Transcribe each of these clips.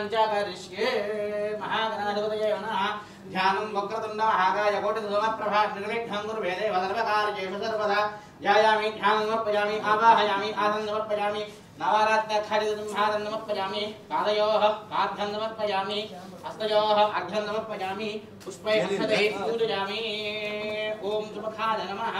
च करिष्ये महागणाधिपतये नमः ध्यानं वक्रतुण्ड महाकाय कोटिसमप्रभा निर्विघ्नं कुर्वे देव सर्वकार्येषु सर्वदा ध्यायामि ध्यानं समर्पयामि आवाहयामि आसनं समर्पयामि नवरात्रखडितं भारं समर्पयामि पादयोः पार्थं समर्पयामि हस्तयोः अर्घ्यं समर्पयामि पुष्पैः हस्तैः पूजयामि ॐ सुमुखाय नमः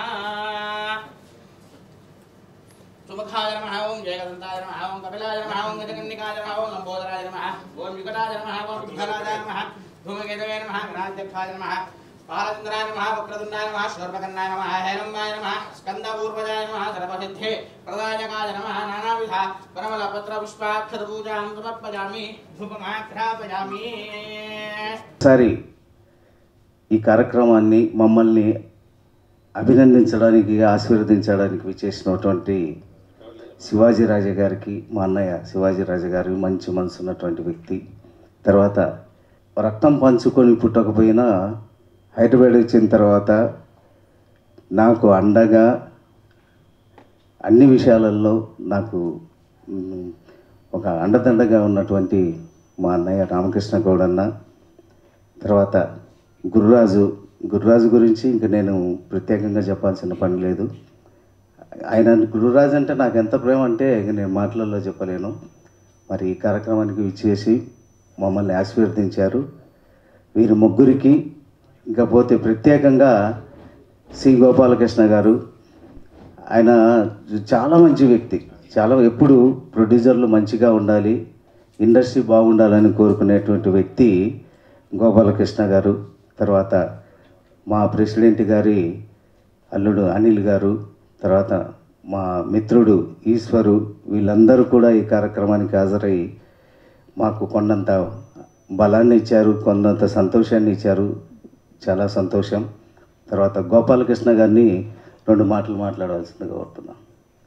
सुमुखाय नमः ओम जयगदन्ताय नमः ओम कपिलाय नमः ओम गजकन्निकाय नमः ओम लम्बोदराय नमः ओम विकटाय नमः ओम विघ्नराजाय नमः धूमकेतवे नमः गणाध्यक्षाय नमः बालचन्द्राय नमः वक्रतुण्डाय नमः शूर्पकर्णाय नमः हेरम्बाय नमः स्कन्दपूर्वजाय नमः सर्वसिद्धे प्रदायकाय नमः नानाविधा परमलपत्रपुष्पाक्षरपूजां समर्पयामि धूपमाघ्रापयामि ఒకసారి ఈ కార్యక్రమాన్ని మమ్మల్ని అభినందించడానికి ఆశీర్వదించడానికి విచ్చేసినటువంటి శివాజీ రాజా గారికి మా అన్నయ్య శివాజీ రాజా గారు మంచి మనసు ఉన్నటువంటి వ్యక్తి తర్వాత రక్తం పంచుకొని పుట్టకపోయినా హైదరాబాద్ వచ్చిన తర్వాత నాకు అండగా అన్ని విషయాలలో నాకు మ్, ఒక అండదండగా ఉన్నటువంటి మా అన్నయ్య రామకృష్ణ గౌడన్న తర్వాత గురురాజు గురురాజు గురించి ఇంక నేను ప్రత్యేకంగా చెప్పాల్సిన పని లేదు ఆయన గురురాజు అంటే నాకు ఎంత ప్రేమ అంటే ఇంక నేను మాటలలో చెప్పలేను మరి ఈ కార్యక్రమానికి విచ్చేసి మమ్మల్ని ఆశీర్వదించారు వీరి ముగ్గురికి ఇంకా పోతే ప్రత్యేకంగా సి గోపాలకృష్ణ గారు ఆయన చాలా మంచి వ్యక్తి చాలా ఎప్పుడు ప్రొడ్యూసర్లు మంచిగా ఉండాలి ఇండస్ట్రీ బాగుండాలని కోరుకునేటువంటి వ్యక్తి గోపాలకృష్ణ గారు తర్వాత మా ప్రెసిడెంట్ గారి అల్లుడు అనిల్ గారు తర్వాత మా మిత్రుడు ఈశ్వరు వీళ్ళందరూ కూడా ఈ కార్యక్రమానికి హాజరై మాకు కొండంత బలాన్ని ఇచ్చారు కొండంత సంతోషాన్ని ఇచ్చారు చాలా సంతోషం తర్వాత గోపాలకృష్ణ గారిని రెండు మాటలు మాట్లాడవలసిందిగా కోరుతున్నాం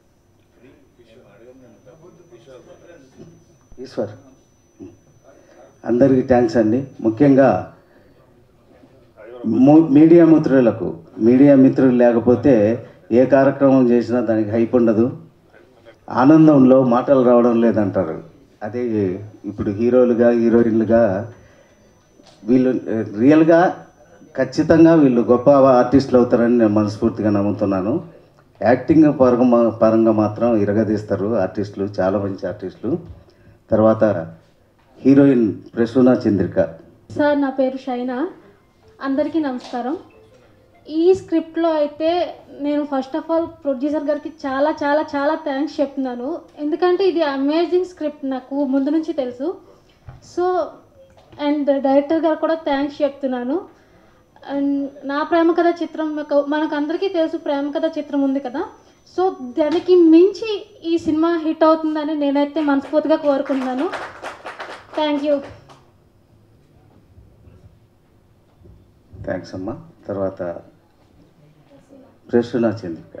ఈశ్వర్ అందరికీ థ్యాంక్స్ అండి ముఖ్యంగా ము- మీడియా మిత్రులకు మీడియా మిత్రులు లేకపోతే ఏ కార్యక్రమం చేసినా దానికి హైప్ ఉండదు ఆనందంలో మాటలు రావడం లేదంటారు అదే ఇప్పుడు హీరోలుగా హీరోయిన్లుగా వీళ్ళు ఏ, రియల్గా ఖచ్చితంగా వీళ్ళు గొప్ప ఆర్టిస్టులు అవుతారని నేను మనస్ఫూర్తిగా నమ్ముతున్నాను యాక్టింగ్ పరంగా పరంగా మాత్రం ఇరగదీస్తారు ఆర్టిస్టులు చాలా మంచి ఆర్టిస్టులు తర్వాత హీరోయిన్ ప్రసూనా చంద్రిక సార్ నా పేరు షైనా అందరికీ నమస్కారం ఈ స్క్రిప్ట్లో అయితే నేను ఫస్ట్ ఆఫ్ ఆల్ ప్రొడ్యూసర్ గారికి చాలా చాలా చాలా థ్యాంక్స్ చెప్తున్నాను ఎందుకంటే ఇది అమేజింగ్ స్క్రిప్ట్ నాకు ముందు నుంచి తెలుసు సో అండ్ డైరెక్టర్ గారు కూడా థ్యాంక్స్ చెప్తున్నాను అండ్ నా ప్రేమ కథ చిత్రం ఒక- మనకు అందరికీ తెలుసు ప్రేమ కథ చిత్రం ఉంది కదా సో దానికి మించి ఈ సినిమా హిట్ అవుతుందని నేనైతే మనస్ఫూర్తిగా కోరుకుంటున్నాను థ్యాంక్ యూ థ్యాంక్స్ అమ్మా తర్వాత Prasuna Chandrika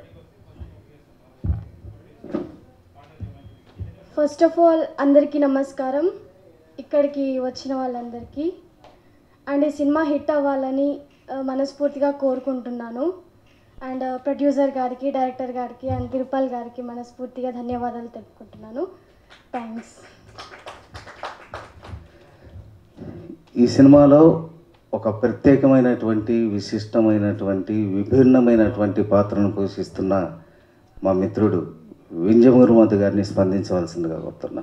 first of all అందరికీ నమస్కారం ఇక్కడికి వచ్చిన వాళ్ళందరికీ అండ్ ఈ సినిమా హిట్ అవ్వాలని ఆ, మనస్ఫూర్తిగా కోరుకుంటున్నాను అండ్ ప్రొడ్యూసర్ గారికి డైరెక్టర్ గారికి అండ్ తిరుపల్ గారికి మనస్ఫూర్తిగా ధన్యవాదాలు తెలుపుకుంటున్నాను థ్యాంక్స్ ఈ సినిమాలో ఒక ప్రత్యేకమైనటువంటి విశిష్టమైనటువంటి విభిన్నమైనటువంటి పాత్రను పోషిస్తున్న మా మిత్రుడు వింజమూరుమతి గారిని స్పందించవలసిందిగా కోరుతున్నాం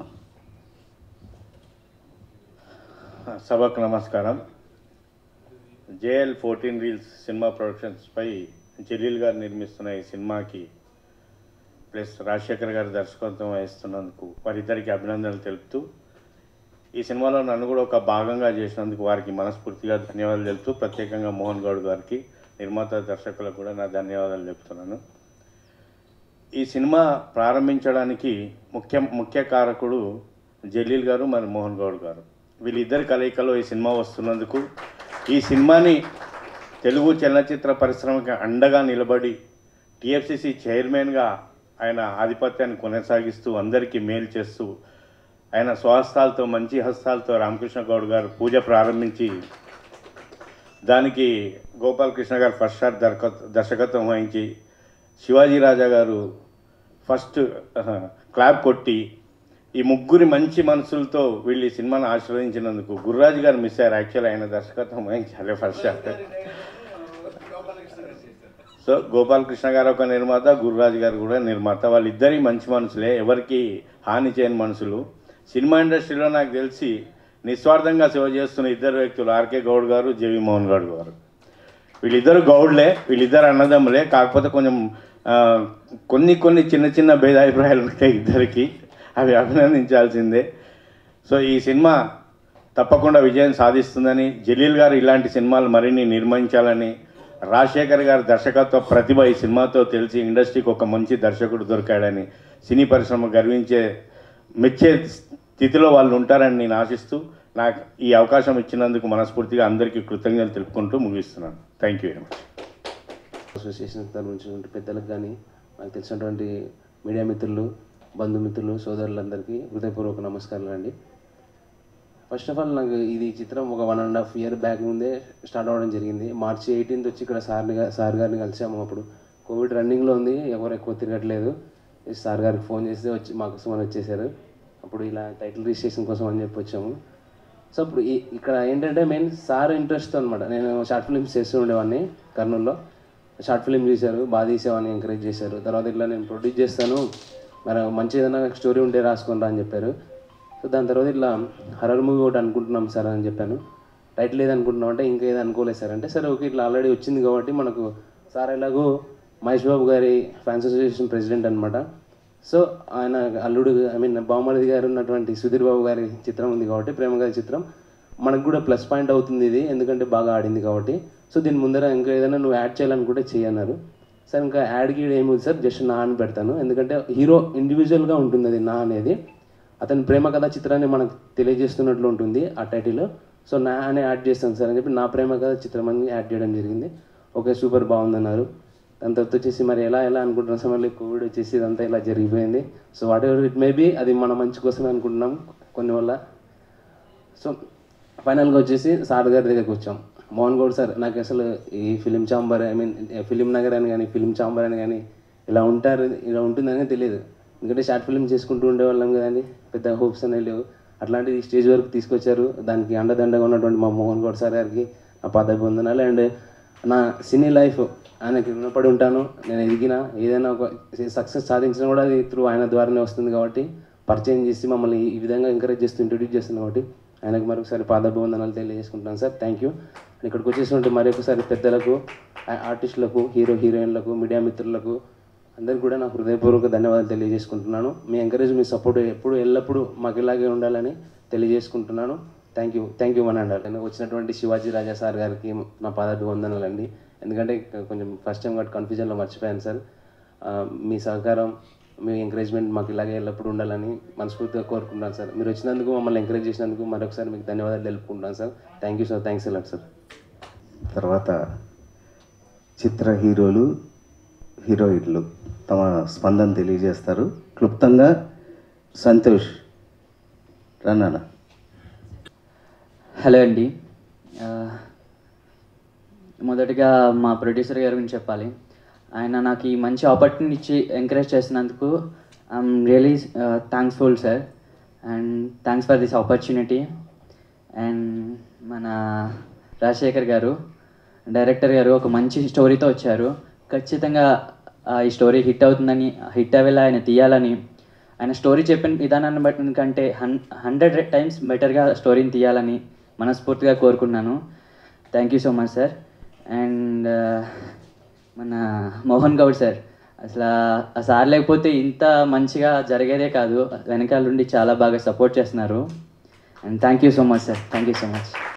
సభకు నమస్కారం జేఎల్ ఫోర్టీన్ రీల్స్ సినిమా ప్రొడక్షన్స్పై జలీల్ గారు నిర్మిస్తున్న ఈ సినిమాకి ప్లస్ రాజశేఖర్ గారు దర్శకత్వం వహిస్తున్నందుకు వారిద్దరికి అభినందనలు తెలుపుతూ ఈ సినిమాలో నన్ను కూడా ఒక భాగంగా చేసినందుకు వారికి మనస్ఫూర్తిగా ధన్యవాదాలు తెలుపుతూ ప్రత్యేకంగా మోహన్ గౌడ్ గారికి నిర్మాత దర్శకులకు కూడా నా ధన్యవాదాలు చెప్తున్నాను ఈ సినిమా ప్రారంభించడానికి ముఖ్య ముఖ్య కారకుడు జలీల్ గారు మరి మోహన్ గౌడ్ గారు వీళ్ళిద్దరి కలయికలో ఈ సినిమా వస్తున్నందుకు ఈ సినిమాని తెలుగు చలనచిత్ర పరిశ్రమకి అండగా నిలబడి టిఎఫ్సిసి చైర్మన్గా ఆయన ఆధిపత్యాన్ని కొనసాగిస్తూ అందరికీ మేలు చేస్తూ ఆయన స్వహస్తాలతో మంచి హస్తాలతో రామకృష్ణ గౌడ్ గారు పూజ ప్రారంభించి దానికి గోపాలకృష్ణ గారు ఫస్ట్ షాట్ దర్క దర్శకత్వం వహించి శివాజీ రాజా గారు ఫస్ట్ క్లాప్ కొట్టి ఈ ముగ్గురి మంచి మనసులతో వీళ్ళు ఈ సినిమాను ఆశీర్వదించినందుకు గుర్రాజు గారు మిస్ అయ్యారు యాక్చువల్ ఆయన దర్శకత్వం వహించాలి ఫస్ట్ చాప్టర్ సో గోపాలకృష్ణ గారు ఒక నిర్మాత గురురాజు గారు కూడా నిర్మాత వాళ్ళిద్దరి మంచి మనుషులే ఎవరికి హాని చేయని మనుషులు సినిమా ఇండస్ట్రీలో నాకు తెలిసి నిస్వార్థంగా సేవ చేస్తున్న ఇద్దరు వ్యక్తులు ఆర్కే గౌడ్ గారు జేవి మోహన్ గౌడ్ గారు వీళ్ళిద్దరు గౌడ్లే వీళ్ళిద్దరు అన్నదమ్ములే కాకపోతే కొంచెం ఆ, కొన్ని కొన్ని చిన్న చిన్న భేదాభిప్రాయాలు ఉంటాయి ఇద్దరికి అవి అభినందించాల్సిందే సో ఈ సినిమా తప్పకుండా విజయం సాధిస్తుందని జలీల్ గారు ఇలాంటి సినిమాలు మరిన్ని నిర్మించాలని రాజశేఖర్ గారి దర్శకత్వ ప్రతిభ ఈ సినిమాతో తెలిసి ఇండస్ట్రీకి ఒక మంచి దర్శకుడు దొరికాడని సినీ పరిశ్రమ గర్వించే మెచ్చే స్థితిలో వాళ్ళు ఉంటారని నేను ఆశిస్తూ నాకు ఈ అవకాశం ఇచ్చినందుకు మనస్ఫూర్తిగా అందరికీ కృతజ్ఞతలు తెలుపుకుంటూ ముగిస్తున్నాను thank you very much association తరఫు నుంచి పెద్దలకు కానీ నాకు తెలిసినటువంటి మీడియా మిత్రులు బంధుమిత్రులు సోదరులందరికీ హృదయపూర్వక నమస్కారాలు అండి ఫస్ట్ ఆఫ్ ఆల్ నాకు ఇది చిత్రం ఒక one and half year back ముందే స్టార్ట్ అవ్వడం జరిగింది మార్చి ఎయిటీన్త్ వచ్చి ఇక్కడ సార్ని గా- సార్ గారిని కలిసాము అప్పుడు కోవిడ్ రన్నింగ్లో ఉంది ఎవరు ఎక్కువ తిరగట్లేదు ఈ సార్ గారికి ఫోన్ చేస్తే వచ్చి మా కోసం అని వచ్చేసారు అప్పుడు ఇలా టైటిల్ రిజిస్ట్రేషన్ కోసం అని చెప్పి వచ్చాము సో ఇప్పుడు ఈ- ఇక్కడ ఏంటంటే మెయిన్ సార్ ఇంట్రెస్ట్ అనమాట నేను షార్ట్ ఫిల్మ్స్ చేస్తూ ఉండేవాడిని కర్నూలులో షార్ట్ ఫిల్మ్ తీశారు బాగా తీసేవాడిని ఎంకరేజ్ చేశారు తర్వాత ఇట్లా నేను ప్రొడ్యూస్ చేస్తాను మరి మంచి ఏదైనా స్టోరీ ఉంటే రాసుకుంటా అని చెప్పారు సో దాని తర్వాత ఇట్లా హర్రర్ మూవీ ఒకటి అనుకుంటున్నాం సార్ అని చెప్పాను టైటిల్ ఏది అనుకుంటున్నాం అంటే ఇంకా ఏది అనుకోలేదు సార్ అంటే సరే ఓకే ఇట్లా ఆల్రెడీ వచ్చింది కాబట్టి మనకు సార్ ఎలాగో మహేష్ బాబు గారి ఫ్యాన్స్ అసోసియేషన్ ప్రెసిడెంట్ అనమాట సో ఆయన అల్లుడు ఐ మీన్ బామ్మడిది గారు ఉన్నటువంటి సుధీర్ బాబు గారి చిత్రం ఉంది కాబట్టి ప్రేమ గారి చిత్రం మనకు కూడా ప్లస్ పాయింట్ అవుతుంది ఇది ఎందుకంటే బాగా ఆడింది కాబట్టి సో దీని ముందర ఇంకా ఏదైనా నువ్వు యాడ్ చేయాలనుకుంటే చేయన్నారు సార్ ఇంకా యాడ్ గీడ్ ఏముంది సార్ జస్ట్ నా అని పెడతాను ఎందుకంటే హీరో ఇండివిజువల్గా ఉంటుంది అది నా అనేది అతని ప్రేమ కథా చిత్రాన్ని మనకు తెలియజేస్తున్నట్లు ఉంటుంది ఆ టైటిల్ సో నా అని యాడ్ చేస్తాను సార్ అని చెప్పి నా ప్రేమ కథ చిత్రం అని యాడ్ చేయడం జరిగింది ఓకే సూపర్ బాగుందన్నారు దాని తర్వాత వచ్చేసి మరి ఎలా ఎలా అనుకుంటున్న సమయంలో కోవిడ్ వచ్చేసి ఇదంతా ఇలా జరిగిపోయింది so whatever it may be అది మన మంచి కోసమే అనుకుంటున్నాం కొన్ని వల్ల సో ఫైనల్గా వచ్చేసి సార్ గారి దగ్గరికి వచ్చాం మోహన్ గౌడ్ సార్ నాకు అసలు ఈ film chamber I mean film Nagar అని కానీ ఫిలిం చాంబర్ అని కానీ ఇలా ఉంటారు ఇలా ఉంటుందని తెలియదు ఎందుకంటే షార్ట్ ఫిలిం చేసుకుంటూ ఉండేవాళ్ళం కదండి పెద్ద హోప్స్ అనేవి లేవు అట్లాంటిది స్టేజ్ వరకు తీసుకొచ్చారు దానికి అండదండగా ఉన్నటువంటి మా మోహన్ గౌడ్ సార్ గారికి నా పాదాభివందనాలు అండ్ నా సినీ లైఫ్ ఆయనకి రుణపడి ఉంటాను నేను ఎదిగిన ఏదైనా ఒక సక్సెస్ సాధించినా కూడా అది త్రూ ఆయన ద్వారానే వస్తుంది కాబట్టి పరిచయం చేసి మమ్మల్ని ఈ విధంగా ఎంకరేజ్ చేస్తూ ఇంట్రొడ్యూస్ చేస్తుంది కాబట్టి ఆయనకు మరొకసారి పాదాభివందనాలు తెలియజేసుకుంటాను సార్ థ్యాంక్ యూ ఇక్కడికి వచ్చేసినట్టు మరొకసారి పెద్దలకు ఆ- ఆర్టిస్టులకు హీరో హీరోయిన్లకు మీడియా మిత్రులకు అందరికీ కూడా నా హృదయపూర్వక ధన్యవాదాలు తెలియజేసుకుంటున్నాను మీ ఎంకరేజ్ మీ సపోర్ట్ ఎప్పుడు ఎల్లప్పుడూ మాకు ఇలాగే ఉండాలని తెలియజేసుకుంటున్నాను థ్యాంక్ యూ థ్యాంక్ యూ అని అండి వచ్చినటువంటి శివాజీ రాజా సార్ గారికి నా పాదాభివందనాలు అండి ఎందుకంటే కొంచెం ఫస్ట్ టైం కాబట్టి కన్ఫ్యూజన్లో మర్చిపోయాను సార్ ఆ, మీ సహకారం మీ ఎంకరేజ్మెంట్ మాకు ఇలాగే ఎల్లప్పుడూ ఉండాలని మనస్ఫూర్తిగా కోరుకుంటున్నాను సార్ మీరు వచ్చినందుకు మమ్మల్ని ఎంకరేజ్ చేసినందుకు మరొకసారి మీకు ధన్యవాదాలు తెలుపుకుంటున్నాను sir thank you sir thanks a lot sir తర్వాత చిత్ర హీరోలు హీరోయిన్లు తమ స్పందన తెలియజేస్తారు క్లుప్తంగా సంతోష్ రన్నానా హలో అండి ఆ, మొదటగా మా ప్రొడ్యూసర్ గారి గురించి చెప్పాలి ఆయన నాకు ఈ మంచి ఆపర్చునిటీ ఇచ్చి ఎంకరేజ్ చేసినందుకు I'm really thankful sir and thanks for this opportunity and మన రాజశేఖర్ గారు డైరెక్టర్ గారు ఒక మంచి స్టోరీతో వచ్చారు ఖచ్చితంగా ఆ, ఈ స్టోరీ హిట్ అవుతుందని హిట్ అయ్యేలా ఆయన తీయాలని ఆయన స్టోరీ చెప్పిన విధానాన్ని బట్టి కంటే హన్ హండ్రెడ్ టైమ్స్ బెటర్గా స్టోరీని తీయాలని మనస్ఫూర్తిగా కోరుకున్నాను thank you so much sir and మన మోహన్ గౌడ్ సార్ అసలు ఆ సార్ లేకపోతే ఇంత మంచిగా జరిగేదే కాదు వెనకాల నుండి చాలా బాగా సపోర్ట్ చేస్తున్నారు and thank you so much sir thank you so much